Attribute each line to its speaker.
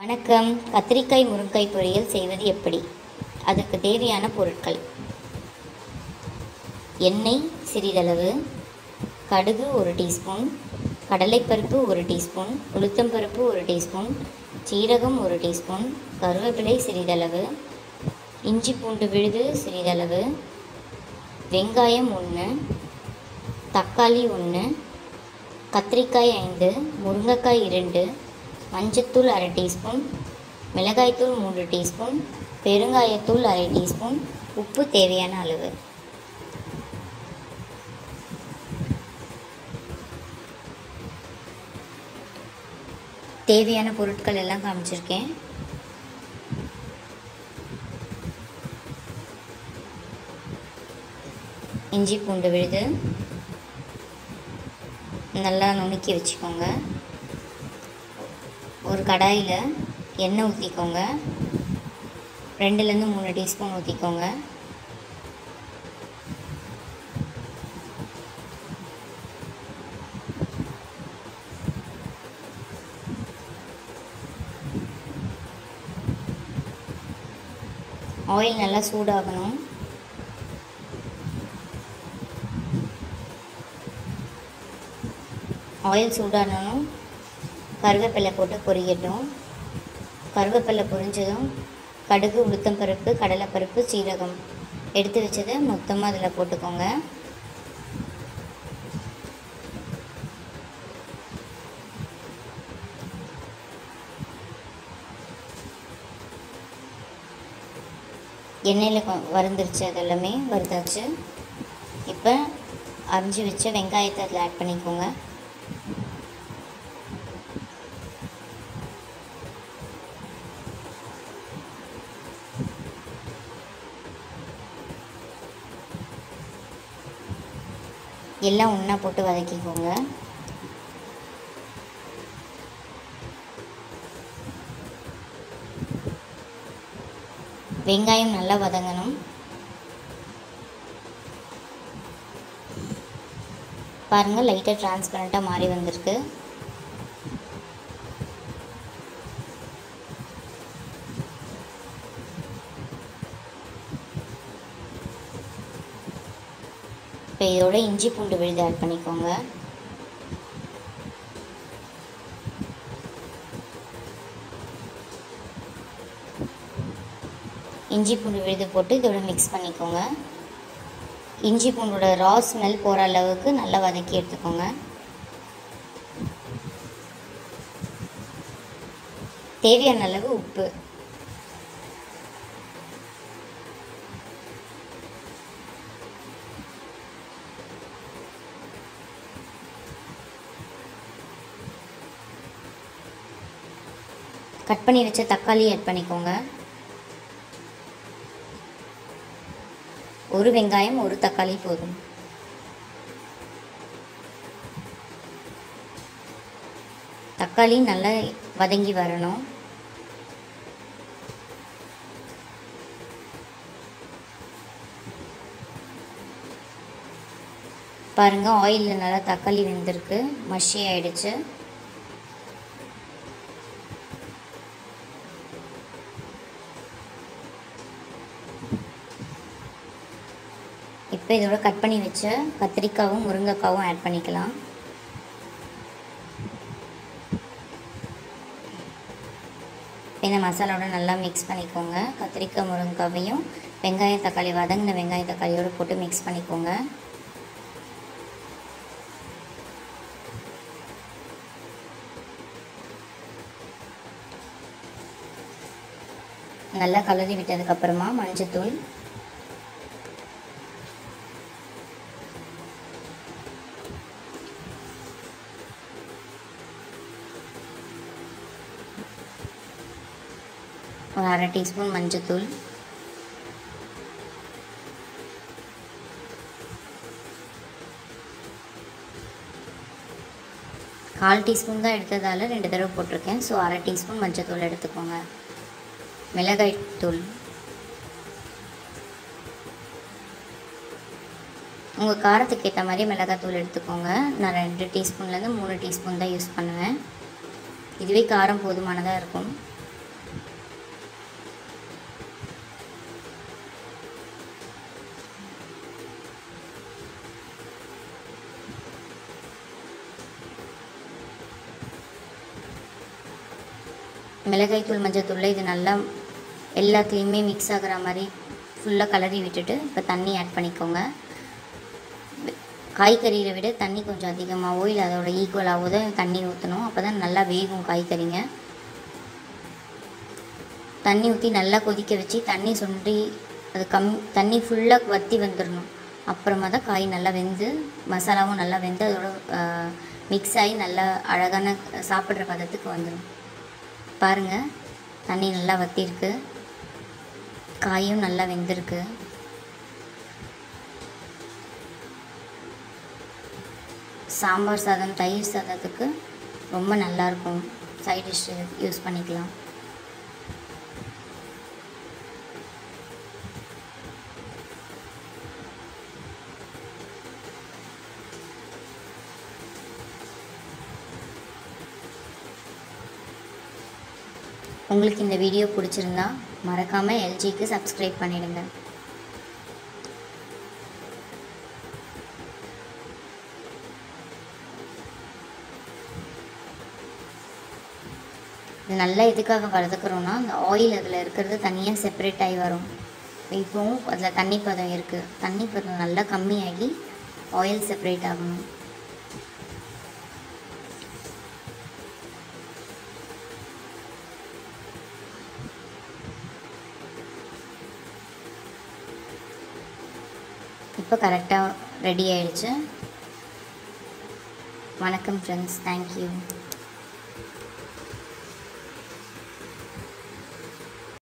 Speaker 1: வணக்கம் கத்திரிக்காய் முருங்கைக்காய் பொரியல் செய்வது எப்படி அதுக்கு தேவையான பொருட்கள் எண்ணெய் சிறிதளவு கடுகு ஒரு டீஸ்பூன் கடலைப்பருப்பு ஒரு டீஸ்பூன் உளுத்தம்பருப்பு ஒரு டீஸ்பூன் சீரகம் ஒரு டீஸ்பூன் கருவேப்பிலை சிறிதளவு இஞ்சி பூண்டு விழுது சிறிதளவு வெங்காயம் ஒன்று தக்காளி ஒன்று கத்திரிக்காய் ஐந்து முருங்கைக்காய் இரண்டு மஞ்சத்தூள் அரை டீஸ்பூன் மிளகாய்த்தூள் மூன்று டீஸ்பூன் பெருங்காயத்தூள் அரை டீஸ்பூன் உப்பு தேவையான அளவு தேவையான பொருட்கள் எல்லாம் காமிச்சிருக்கேன் இஞ்சி பூண்டு விழுது நல்லா நுணுக்கி வச்சுக்கோங்க ஒரு கடாயில் எண்ணெய் ஊற்றிக்கோங்க ரெண்டுலேருந்து மூணு டீஸ்பூன் ஊற்றிக்கோங்க ஆயில் நல்லா சூடாகணும் ஆயில் சூடானதும் கருவேப்பிலை போட்டு பொரியட்டும் கருவேப்பிலை பொரிஞ்சதும் கடுகு உளுத்தம்பருப்பு கடலைப்பருப்பு சீரகம் எடுத்து வச்சதை மொத்தமாக அதில் போட்டுக்கோங்க எண்ணெயில் கொ- வறுந்துருச்சு அது எல்லாமே வறுத்தாச்சு இப்போ அரிஞ்சு வச்ச வெங்காயத்தை அதில் ஆட் பண்ணிக்கோங்க எல்லாம் ஒன்றா போட்டு வதக்கிக்கோங்க வெங்காயம் நல்லா வதங்கணும் பாருங்கள் லைட்டாக டிரான்ஸ்பரண்ட்டாக மாறி வந்திருக்கு இப்போ இதோட இஞ்சி பூண்டு விழுது ஆட் பண்ணிக்கோங்க இஞ்சி பூண்டு விழுது போட்டு இதோட மிக்ஸ் பண்ணிக்கோங்க இஞ்சி பூண்டோட ரா ஸ்மெல் போகிற அளவுக்கு நல்லா வதக்கி எடுத்துக்கோங்க தேவையான அளவு உப்பு கட் பண்ணி வச்ச தக்காளி ஆட் பண்ணிக்கோங்க ஒரு வெங்காயம் ஒரு தக்காளி போதும் தக்காளி நல்லா வதங்கி வரணும் பாருங்க ஆயிலில் நல்லா தக்காளி வெந்திருக்கு மஷி ஆயிடுச்சு இப்போ இதோட கட் பண்ணி வச்ச கத்திரிக்காவும் முருங்கைக்காவும் ஆட் பண்ணிக்கலாம் இப்போ இந்த மசாலாவோட நல்லா மிக்ஸ் பண்ணிக்கோங்க கத்திரிக்காய் முருங்கைக்காவையும் வெங்காயம் தக்காளி வதங்கின வெங்காயம் தக்காளியோடு போட்டு மிக்ஸ் பண்ணிக்கோங்க நல்லா கலரி விட்டதுக்கப்புறமா மஞ்சத்தூள் ஒரு அரை டீஸ்பூன் மஞ்சத்தூள் கால் டீஸ்பூன் தான் எடுத்ததால் ரெண்டு தடவை போட்டிருக்கேன் ஸோ அரை டீஸ்பூன் மஞ்சத்தூள் எடுத்துக்கோங்க மிளகாய் தூள் உங்கள் காரத்துக்கு ஏற்ற மாதிரி மிளகாத்தூள் எடுத்துக்கோங்க நான் ரெண்டு டீஸ்பூன்லேருந்து மூணு டீஸ்பூன் தான் யூஸ் பண்ணுவேன் இதுவே காரம் போதுமானதாக இருக்கும் மிளகாய்த்தூள் மஞ்சத்தூளில் இது நல்லா எல்லாத்துலேயுமே மிக்ஸ் ஆகிற மாதிரி ஃபுல்லாக கலரி விட்டுட்டு இப்போ தண்ணி ஆட் பண்ணிக்கோங்க காய்கறியை விட தண்ணி கொஞ்சம் அதிகமாகவோ இல்லை அதோட ஈக்குவலாகவோ தான் தண்ணி ஊற்றணும் அப்போ தான் நல்லா வேகும் காய்கறிங்க தண்ணி ஊற்றி நல்லா கொதிக்க வச்சு தண்ணி சுண்டி அது கம் தண்ணி ஃபுல்லாக வற்றி வந்துடணும் அப்புறமா தான் காய் நல்லா வெந்து மசாலாவும் நல்லா வெந்து அதோட மிக்ஸ் ஆகி நல்லா அழகான சாப்பிட்ற பதத்துக்கு வந்துடும் பாருங்கள் தண்ணி நல்லா வற்றிருக்கு காயும் நல்லா வெந்திருக்கு சாம்பார் சாதம் தயிர் சாதத்துக்கு ரொம்ப நல்லாயிருக்கும் சைட் டிஷ் யூஸ் பண்ணிக்கலாம் உங்களுக்கு இந்த வீடியோ பிடிச்சிருந்தா மறக்காமல் எல்ஜிக்கு சப்ஸ்கிரைப் பண்ணிடுங்க இது நல்லா எதுக்காக வதக்குறோன்னா அந்த ஆயில் அதில் இருக்கிறது தனியாக செப்பரேட் ஆகி வரும் இப்போவும் அதில் தண்ணி பதம் இருக்குது தண்ணி பதம் நல்லா கம்மியாகி ஆயில் செப்பரேட் ஆகணும் இப்போ கரெக்டாக ரெடி ஆயிடுச்சு வணக்கம் ஃப்ரெண்ட்ஸ் தேங்க்யூ